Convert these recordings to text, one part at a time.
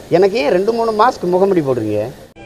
எனக்கு ஏன் ரெண்டு மூணு மாஸ்க் முகமுடி போடுறீங்க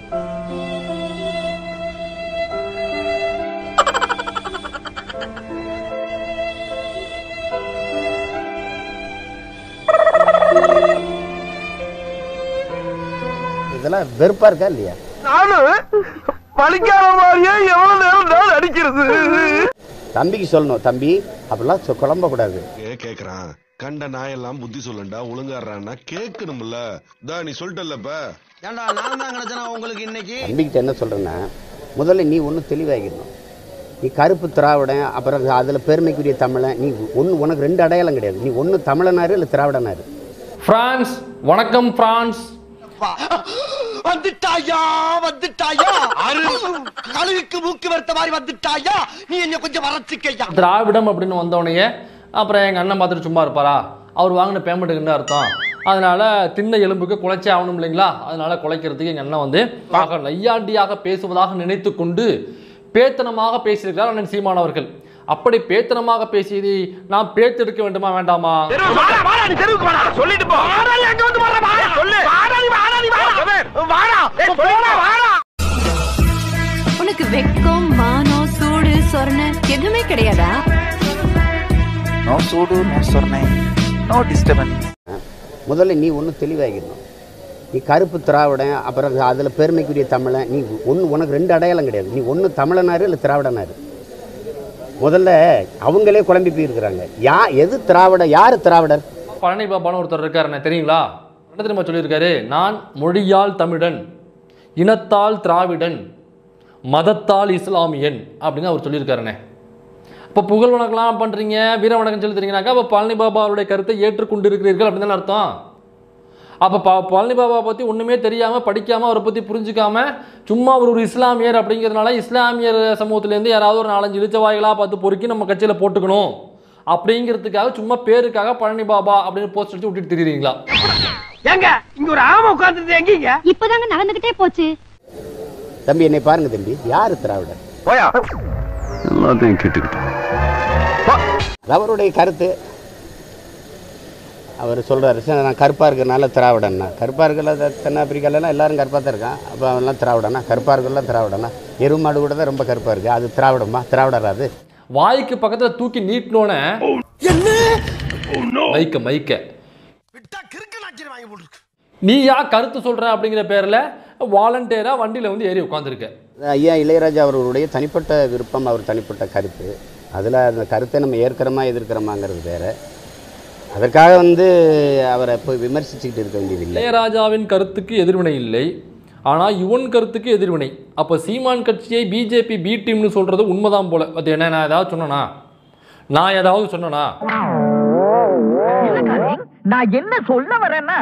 இதெல்லாம் வெறுப்பா இருக்கா இல்லையா நானும் பழிக்காத மாதிரியே எவ்வளவு நேரம் நான் அடிக்கிறது தம்பிக்கு சொல்லணும் தம்பி அப்படிலாம் சொ- குழம்பக்கூடாது கே கேக்குறான் கண்ட நாயெல்லாம் புத்தி சொல்லண்டா ஒழுங்காடுறான்னா கேட்கணும்ல தா நீ சொல்லிட்டல்லப்ப ஏண்டா நான் தான் கிடைச்சனா உங்களுக்கு இன்னைக்கு தம்பிக்கிட்ட என்ன சொல்கிறேன்னா முதல்ல நீ ஒன்றும் தெளிவாகிடணும் நீ கருப்பு திராவிடன் அப்புறம் அதில் பெருமைக்குரிய தமிழன் நீ ஒன்று உனக்கு ரெண்டு அடையாளம் கிடையாது நீ ஒன்று தமிழனாரு இல்லை திராவிடனாரு பிரான்ஸ் வணக்கம் பிரான்ஸ் வந்துட்டாயா வந்துட்டாயா கழுகுக்கு மூக்கு வருத்த மாதிரி வந்துட்டாயா நீ என்ன கொஞ்சம் வரச்சுக்கையா திராவிடம் அப்படின்னு வந்தோடனே அப்புறம் எங்கள் அண்ணன் பார்த்துட்டு சும்மா இருப்பாரா அவர் வாங்கின பேமெண்ட்டுக்கு என்ன அர்த்தம் அதனால தின்ன எலும்புக்கு குலைச்சே ஆகணும் இல்லைங்களா அதனால குலைக்கிறதுக்கு எங்கள் அண்ணன் வந்து ஆக நையாண்டியாக பேசுவதாக நினைத்து கொண்டு பேத்தனமாக பேசியிருக்கிறார் அண்ணன் சீமான் அவர்கள் அப்படி பேத்தனமாக பேசியதை நாம் பேத்தெடுக்க வேண்டுமா வேண்டாமா வாடா வாடா நீ தெருவுக்கு வாடா சொல்லிட்டு போ வாடா நீ அங்க வந்து வாடா வாடா சொல்லு வாடா நீ வாடா நீ வாடா வாடா ஏய் போடா வாடா உனக்கு வெக்கம் மானம் சூடு சொரண எதுவுமே கிடையாதா நோ சூடு நோ சொர்ணை நோ டிஸ்டர்பன்ஸ் முதல்ல நீ ஒன்றும் தெளிவாகிடணும் நீ கருப்பு திராவிடன் அப்புறம் அதில் பெருமைக்குரிய தமிழன் நீ ஒன்று உனக்கு ரெண்டு அடையாளம் கிடையாது நீ ஒன்று தமிழனாரு இல்லை திராவிடனாரு முதல்ல அவங்களே குழம்பி போயிருக்கிறாங்க யா எது திராவிட யார் திராவிடர் பழனி பாபான்னு ஒருத்தர் இருக்காரு என்ன தெரியுங்களா என்ன தெரியுமா சொல்லியிருக்காரு நான் மொழியால் தமிழன் இனத்தால் திராவிடன் மதத்தால் இஸ்லாமியன் அப்படின்னு அவர் சொல்லியிருக்காருண்ணே இப்போ புகழ் வணக்கம்லாம் பண்ணுறீங்க வீர வணக்கம் செலுத்துறீங்கனாக்கா அப்போ பழனி பாபா அவருடைய கருத்தை ஏற்றுக்கொண்டு இருக்கிறீர்கள் அப்படின்னு தானே அர்த்தம் அப்போ ப பழனி பாபா பற்றி ஒன்றுமே தெரியாமல் படிக்காமல் அவரை பற்றி புரிஞ்சுக்காம சும்மா அவர் ஒரு இஸ்லாமியர் அப்படிங்கிறதுனால இஸ்லாமியர் சமூகத்திலேருந்து யாராவது ஒரு நாலஞ்சு இழிச்சவாய்களாக பார்த்து பொறுக்கி நம்ம கட்சியில் போட்டுக்கணும் அப்படிங்கிறதுக்காக சும்மா பேருக்காக பழனி பாபா அப்படின்னு போஸ்ட் அடிச்சு விட்டுட்டு திரியுறீங்களா ஏங்க இங்க ஒரு ஆமை உட்கார்ந்துட்டு எங்கீங்க இப்பதாங்க நடந்துகிட்டே போச்சு தம்பி என்னை பாருங்க தம்பி யார் திராவிடர் போயா எல்லாத்தையும் கேட்டுக்கிட்டேன் அது அவருடைய கருத்து அவர் சொல்கிறாரு சார் நான் கருப்பாக இருக்கிறனால திராவிடன்னா கருப்பாக இருக்கிற தென்னாப்பிரிக்காலலாம் எல்லாரும் கருப்பாக தான் இருக்கான் அப்போ அவன்லாம் திராவிடனா கருப்பாக இருக்கிறலாம் திராவிடனா எருமாடு கூட தான் ரொம்ப கருப்பாக இருக்குது அது திராவிடமா திராவிடரா அது வாய்க்கு பக்கத்தில் தூக்கி நீட்டினோன்னே மைக்க மைக்க விட்டா கிறுக்கு நாச்சிரி வாங்கி போட்டுருக்கு நீ யா கருத்து சொல்ற அப்படிங்கிற பேரில் வாலண்டியராக வண்டியில் வந்து ஏறி உட்காந்துருக்க ஐயா இளையராஜா அவர்களுடைய தனிப்பட்ட விருப்பம் அவர் தனிப்பட்ட கருத்து அதில் அந்த கருத்தை நம்ம ஏற்கிறோமா எதிர்க்கிறோமாங்கிறது வேற அதற்காக வந்து அவரை போய் விமர்சிச்சுக்கிட்டு இருக்க வேண்டியதில்லை இளையராஜாவின் கருத்துக்கு எதிர்வினை இல்லை ஆனால் யுவன் கருத்துக்கு எதிர்வினை அப்போ சீமான் கட்சியை பிஜேபி பி டீம்னு சொல்றது உண்மைதான் போல அது என்ன நான் ஏதாவது சொன்னனா நான் ஏதாவது சொன்னனா நான் என்ன சொல்ல வரேன்னா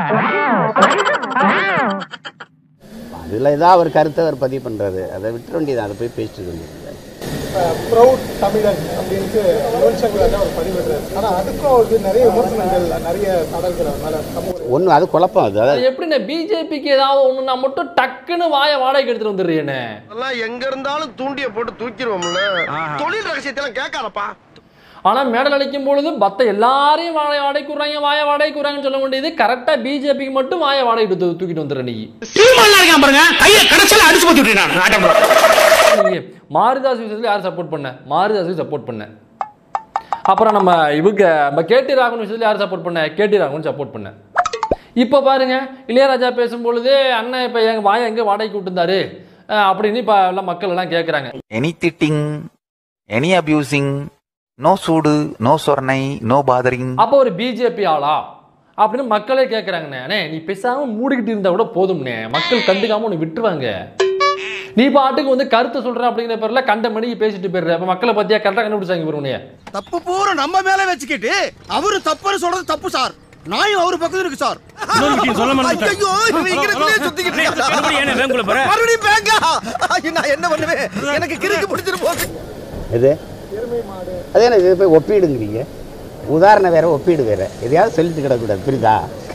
அதில் ஏதாவது அவர் கருத்தை அவர் பதிவு பண்ணுறாரு அதை விட்டுற வேண்டியது அதை போய் பேசிட்டு இருக்க வேண்டியது ப்ரௌட் தமிழன் அப்படின்ட்டு யுவன் சங்கர் ராஜா அவர் பதிவிடுறாரு ஆனால் அதுக்கும் அவருக்கு நிறைய விமர்சனங்கள் நிறைய தடல்கள் அவர் மேலே சமூக ஒன்று அது குழப்பம் அது அதாவது அது எப்படிண்ணே பிஜேபிக்கு ஏதாவது ஒன்றுனா மட்டும் டக்குன்னு வாயை வாடகைக்கு எடுத்துட்டு வந்துடுறீண்ணே அதெல்லாம் எங்க இருந்தாலும் தூண்டிய போட்டு தூக்கிடுவோம்ல தொழில் ரகசியத்தெல்லாம் கேட்காதப்பா ஆனால் மேடல் அடிக்கும் பொழுது மற்ற எல்லாரையும் வாழை வாடகைக்கு விட்றாங்க வாயை வாடகைக்கு விட்றாங்கன்னு சொல்ல வேண்டியது கரெக்டாக பிஜேபிக்கு மட்டும் வாயை வாடகை எடுத்து தூக்கிட்டு வந்துடுற நீ பாருங்க கையை கடைசியில் அடிச்சு போட்டு நான் நீங்க மாரிதாஸ் விஷயத்துல யார் சப்போர்ட் பண்ண மாரிதாஸுக்கு சப்போர்ட் பண்ண அப்புறம் நம்ம இவங்க நம்ம கேடி ராகவன் விஷயத்துல யார் சப்போர்ட் பண்ண கேடி ராகவன் சப்போர்ட் பண்ண இப்போ பாருங்க இளையராஜா பேசும்பொழுது அண்ணன் இப்போ எங்க வாயை எங்க வாடகைக்கு விட்டுருந்தாரு அஹ் அப்படின்னு இப்போ எல்லாம் மக்கள் எல்லாம் கேட்குறாங்க எனி திட்டிங் எனி அபியூசிங் நோ சூடு நோ சொர்ணை நோ பாதரிங் அப்போ ஒரு பிஜேபி ஆளா அப்படின்னு மக்களே கேட்குறாங்கண்ணே அண்ணே நீ பேசாம மூடிக்கிட்டு இருந்தா கூட போதும்ண்ணே மக்கள் கண்டுக்காம உன்னை விட்டுருவாங்க நீ பாட்டுக்கு வந்து கருத்து சொல்ற அப்படிங்கிற பேர்ல கண்ட மணிக்கு பேசிட்டு போயிடுற அப்ப மக்களை பத்தியா கரெக்டாக கண்டுபிடிச்சாங்க பாரு உன்னைய தப்பு பூரா நம்ம மேல வச்சுக்கிட்டு அவரு தப்புன்னு சொல்றது தப்பு சார் நாயும் அவரு பக்கத்துல இருக்கு சார் ஐயோ இவன் இங்கனக்குள்ளேயே சுத்திக்கிட்டு இருக்கான். மறுபடியும் பேங்கா ஐயோ, நான் என்ன பண்ணுவேன் எனக்கு கிறுக்கு பிடிச்சிட்டு போகுது எது அதே என்ன இது போய் ஒப்பீடுங்கிறீங்க உதாரணம் வேற ஒப்பீடு வேற எதையாவது சொல்லிட்டு கிடக்கூடாது புரியுதா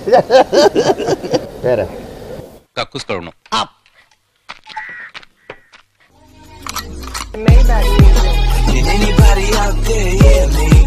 வேற கக்கூஸ் கழுவணும் Anybody out there, yeah, me.